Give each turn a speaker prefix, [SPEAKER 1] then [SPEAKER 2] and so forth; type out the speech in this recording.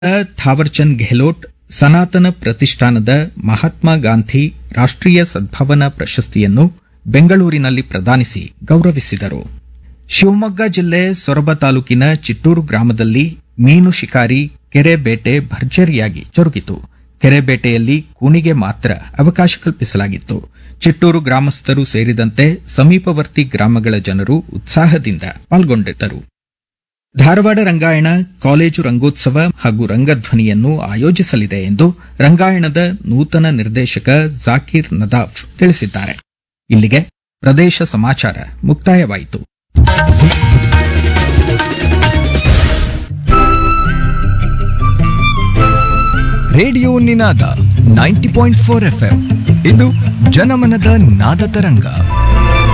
[SPEAKER 1] ಥಾವರ್ಚಂದ್ ಗೆಹ್ಲೋಟ್ ಸನಾತನ ಪ್ರತಿಷ್ಠಾನದ ಮಹಾತ್ಮ ಗಾಂಧಿ ರಾಷ್ಟ್ರೀಯ ಸದ್ಭಾವನಾ ಪ್ರಶಸ್ತಿಯನ್ನು ಬೆಂಗಳೂರಿನಲ್ಲಿ ಪ್ರದಾನಿಸಿ ಗೌರವಿಸಿದರು ಶಿವಮೊಗ್ಗ ಜಿಲ್ಲೆ ಸೊರಬ ತಾಲೂಕಿನ ಚಿಟ್ಟೂರು ಗ್ರಾಮದಲ್ಲಿ ಮೀನು ಶಿಕಾರಿ ಕೆರೆ ಬೇಟೆ ಭರ್ಜರಿಯಾಗಿ ಜರುಗಿತು ಕೆರೆ ಬೇಟೆಯಲ್ಲಿ ಕೂನಿಗೆ ಮಾತ್ರ ಅವಕಾಶ ಕಲ್ಪಿಸಲಾಗಿತ್ತು ಚಿಟ್ಟೂರು ಗ್ರಾಮಸ್ಥರು ಸೇರಿದಂತೆ ಸಮೀಪವರ್ತಿ ಗ್ರಾಮಗಳ ಜನರು ಉತ್ಸಾಹದಿಂದ ಪಾಲ್ಗೊಂಡಿದ್ದರು ಧಾರವಾಡ ರಂಗಾಯಣ ಕಾಲೇಜು ರಂಗೋತ್ಸವ ಹಾಗೂ ರಂಗಧ್ವನಿಯನ್ನು ಆಯೋಜಿಸಲಿದೆ ಎಂದು ರಂಗಾಯಣದ ನೂತನ ನಿರ್ದೇಶಕ ಜಾಕೀರ್ ನದಾಫ್ ತಿಳಿಸಿದ್ದಾರೆ ಇಲ್ಲಿಗೆ ಪ್ರದೇಶ ಸಮಾಚಾರ ಮುಕ್ತಾಯವಾಯಿತು
[SPEAKER 2] radio Ninaada ninety point four F M ಇದು ಜನಮನದ ನಾದ ತರಂಗ